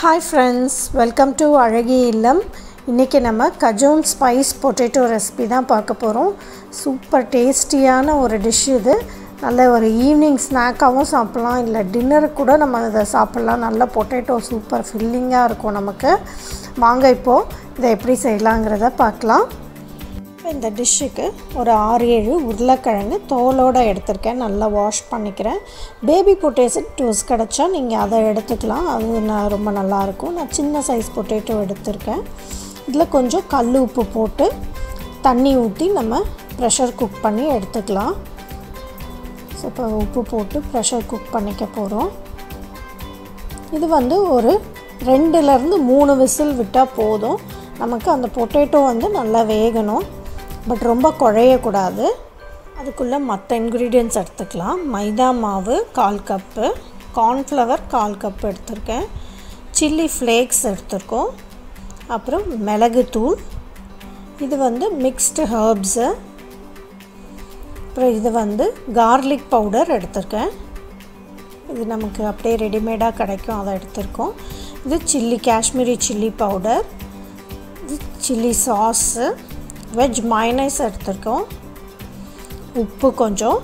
hi friends welcome to அழகிய இல்லம் இன்றைக்கி நம்ம கஜோன் ஸ்பைஸ் பொட்டேட்டோ ரெசிபி தான் பார்க்க போகிறோம் சூப்பர் டேஸ்டியான ஒரு டிஷ் இது நல்ல ஒரு ஈவினிங் ஸ்நாக்காகவும் சாப்பிட்லாம் இல்லை டின்னருக்கு கூட நம்ம இதை சாப்பிட்லாம் நல்ல பொட்டேட்டோ சூப்பர் ஃபில்லிங்காக இருக்கும் நமக்கு வாங்க இப்போது இதை எப்படி செய்யலாங்கிறத பார்க்கலாம் இப்போ இந்த டிஷ்ஷுக்கு ஒரு ஆறு ஏழு உருளைக்கிழங்கு தோலோடு எடுத்திருக்கேன் நல்லா வாஷ் பண்ணிக்கிறேன் பேபி பொட்டேட்டோஸ் கிடச்சா நீங்கள் அதை எடுத்துக்கலாம் அது நான் ரொம்ப நல்லாயிருக்கும் நான் சின்ன சைஸ் பொட்டேட்டோ எடுத்திருக்கேன் இதில் கொஞ்சம் கல் உப்பு போட்டு தண்ணி ஊற்றி நம்ம ப்ரெஷர் குக் பண்ணி எடுத்துக்கலாம் ஸோ இப்போ உப்பு போட்டு ப்ரெஷர் குக் பண்ணிக்க போகிறோம் இது வந்து ஒரு ரெண்டுலேருந்து மூணு விசில் விட்டால் போதும் நமக்கு அந்த பொட்டேட்டோ வந்து நல்லா வேகணும் பட் ரொம்ப குழையக்கூடாது அதுக்குள்ளே மற்ற இன்க்ரீடியன்ட்ஸ் எடுத்துக்கலாம் மைதா மாவு கால் கப்பு கார்ன்ஃப்ளவர் கால் கப் எடுத்திருக்கேன் சில்லி ஃப்ளேக்ஸ் எடுத்திருக்கோம் அப்புறம் மிளகுத்தூள் இது வந்து மிக்ஸ்டு ஹர்ப்ஸு அப்புறம் இது வந்து கார்லிக் பவுடர் எடுத்திருக்கேன் இது நமக்கு அப்படியே ரெடிமேடாக கிடைக்கும் அதை எடுத்திருக்கோம் இது சில்லி காஷ்மீரி சில்லி பவுடர் இது சில்லி சாஸு வெஜ் மைனஸ் எடுத்திருக்கோம் உப்பு கொஞ்சம்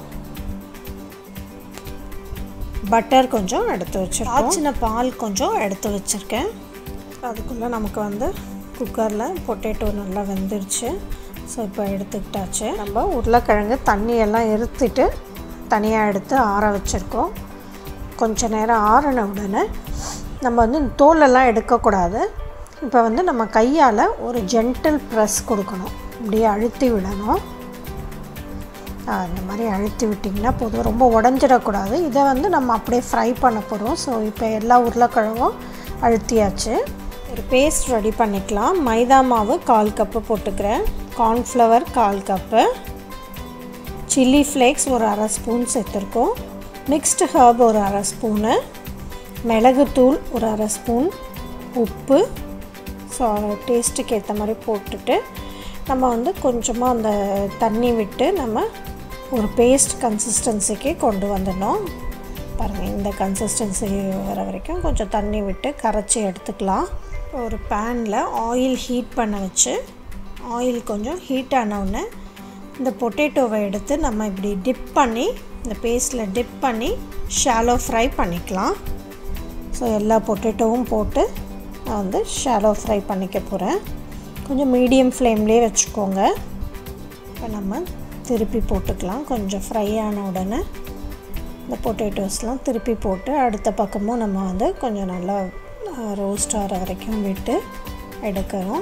பட்டர் கொஞ்சம் எடுத்து வச்சுருக்கோம் காய்ச்சின பால் கொஞ்சம் எடுத்து வச்சுருக்கேன் அதுக்குள்ளே நமக்கு வந்து குக்கரில் பொட்டேட்டோ நல்லா வெந்துருச்சு ஸோ இப்போ எடுத்துக்கிட்டாச்சு நம்ம உருளைக்கிழங்கு தண்ணியெல்லாம் இருத்துட்டு தனியாக எடுத்து ஆற வச்சுருக்கோம் கொஞ்ச நேரம் ஆறின உடனே நம்ம வந்து தோலெல்லாம் எடுக்கக்கூடாது இப்போ வந்து நம்ம கையால் ஒரு ஜென்டில் ப்ரெஸ் கொடுக்கணும் இப்படியே அழுத்தி விடணும் இந்த மாதிரி அழுத்தி விட்டிங்கன்னா போதும் ரொம்ப உடஞ்சிடக்கூடாது இதை வந்து நம்ம அப்படியே ஃப்ரை பண்ண போகிறோம் ஸோ இப்போ எல்லா உருளைக்கிழங்கும் அழுத்தியாச்சு ஒரு பேஸ்ட் ரெடி பண்ணிக்கலாம் மைதா மாவு கால் கப்பு போட்டுக்கிறேன் கார்ன்ஃப்ளவர் கால் கப்பு சில்லி ஃப்ளேக்ஸ் ஒரு அரை ஸ்பூன் சேர்த்துருக்கோம் மிக்ஸ்டு ஹர்ப் ஒரு அரை ஸ்பூனு மிளகுத்தூள் ஒரு அரை ஸ்பூன் உப்பு ஸோ டேஸ்ட்டுக்கு ஏற்ற மாதிரி போட்டுட்டு நம்ம வந்து கொஞ்சமாக அந்த தண்ணி விட்டு நம்ம ஒரு பேஸ்ட் கன்சிஸ்டன்சிக்கு கொண்டு வந்துடணும் பாருங்கள் இந்த கன்சிஸ்டன்சி வர வரைக்கும் கொஞ்சம் தண்ணி விட்டு கரைச்சி எடுத்துக்கலாம் ஒரு பேனில் ஆயில் ஹீட் பண்ண வச்சு ஆயில் கொஞ்சம் ஹீட் ஆனவுடனே இந்த பொட்டேட்டோவை எடுத்து நம்ம இப்படி டிப் பண்ணி இந்த பேஸ்ட்டில் டிப் பண்ணி ஷாலோ ஃப்ரை பண்ணிக்கலாம் ஸோ எல்லா பொட்டேட்டோவும் போட்டு நான் வந்து ஷாலோ ஃப்ரை பண்ணிக்க போகிறேன் கொஞ்சம் மீடியம் ஃப்ளேம்லேயே வச்சுக்கோங்க இப்போ நம்ம திருப்பி போட்டுக்கலாம் கொஞ்சம் ஃப்ரை ஆன உடனே இந்த பொட்டேட்டோஸ்லாம் திருப்பி போட்டு அடுத்த பக்கமும் நம்ம வந்து கொஞ்சம் நல்லா ரோஸ்ட் ஆகிற வரைக்கும் விட்டு எடுக்கிறோம்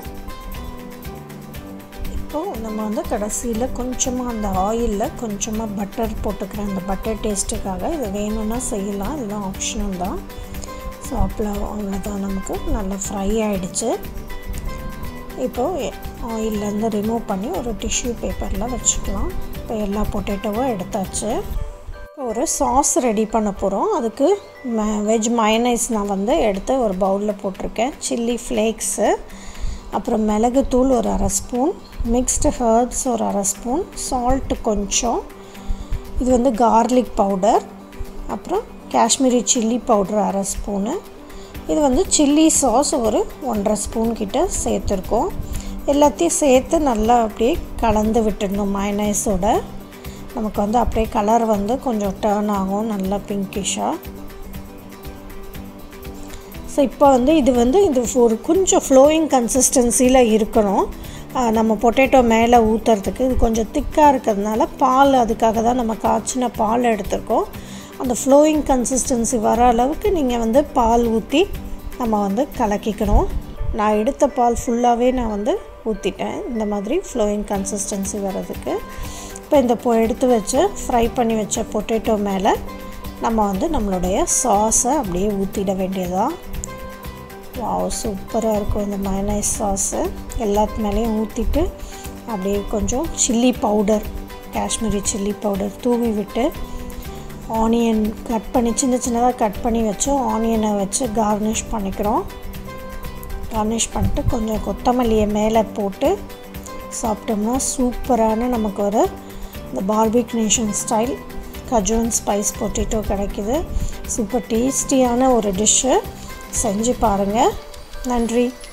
இப்போது நம்ம வந்து கடைசியில் கொஞ்சமாக அந்த ஆயிலில் கொஞ்சமாக பட்டர் போட்டுக்கிறேன் அந்த பட்டர் டேஸ்ட்டுக்காக இது வேணும்னா செய்யலாம் இதெல்லாம் ஆப்ஷனல் தான் ஸோ அப்போ அவ்வளோதான் நமக்கு நல்லா ஃப்ரை ஆகிடுச்சு இப்போது ஆயிலேருந்து ரிமூவ் பண்ணி ஒரு டிஷ்யூ பேப்பரில் வச்சுக்கலாம் இப்போ எல்லா பொட்டேட்டோவும் எடுத்தாச்சு ஒரு சாஸ் ரெடி பண்ண போகிறோம் அதுக்கு வெஜ் மயனைஸ் நான் வந்து எடுத்து ஒரு பவுலில் போட்டிருக்கேன் சில்லி ஃப்ளேக்ஸு அப்புறம் மிளகுத்தூள் ஒரு அரை ஸ்பூன் மிக்ஸ்டு ஹர்ப்ஸ் ஒரு அரை ஸ்பூன் சால்ட்டு கொஞ்சம் இது வந்து கார்லிக் பவுடர் அப்புறம் காஷ்மீரி சில்லி பவுடர் அரை ஸ்பூனு இது வந்து சில்லி சாஸ் ஒரு ஒன்றரை ஸ்பூன் கிட்ட சேர்த்துருக்கோம் எல்லாத்தையும் சேர்த்து நல்லா அப்படியே கலந்து விட்டுடணும் மயனைஸோட நமக்கு வந்து அப்படியே கலர் வந்து கொஞ்சம் டேர்ன் ஆகும் நல்லா பிங்கிஷாக ஸோ இப்போ வந்து இது வந்து இது ஒரு கொஞ்சம் ஃப்ளோயிங் கன்சிஸ்டன்சியில் இருக்கணும் நம்ம பொட்டேட்டோ மேலே ஊற்றுறதுக்கு இது கொஞ்சம் திக்காக இருக்கிறதுனால பால் அதுக்காக தான் நம்ம காய்ச்சின பால் எடுத்துருக்கோம் அந்த ஃப்ளோயிங் கன்சிஸ்டன்சி வர அளவுக்கு நீங்கள் வந்து பால் ஊற்றி நம்ம வந்து கலக்கிக்கணும் நான் எடுத்த பால் ஃபுல்லாகவே நான் வந்து ஊற்றிட்டேன் இந்த மாதிரி ஃப்ளோயிங் கன்சிஸ்டன்சி வர்றதுக்கு இப்போ இந்த பொ எடுத்து வச்சு ஃப்ரை பண்ணி வச்ச பொட்டேட்டோ மேலே நம்ம வந்து நம்மளுடைய சாஸை அப்படியே ஊற்றிட வேண்டியதான் வாவ் சூப்பராக இருக்கும் இந்த மயனைஸ் சாஸு எல்லாத்து மேலேயும் ஊற்றிட்டு அப்படியே கொஞ்சம் chilli powder Kashmiri chilli powder தூவி விட்டு ஆனியன் கட் பண்ணி சின்ன சின்னதாக கட் பண்ணி வச்சு ஆனியனை வச்சு கார்னிஷ் பண்ணிக்கிறோம் கார்னிஷ் பண்ணிட்டு கொஞ்சம் கொத்தமல்லியை மேலே போட்டு சாப்பிட்டோம்னா சூப்பரான நமக்கு ஒரு இந்த Barbeque Nation style Cajun spice potato கிடைக்கிது சூப்பர் டேஸ்டியான ஒரு டிஷ்ஷு செஞ்சு பாருங்கள் நன்றி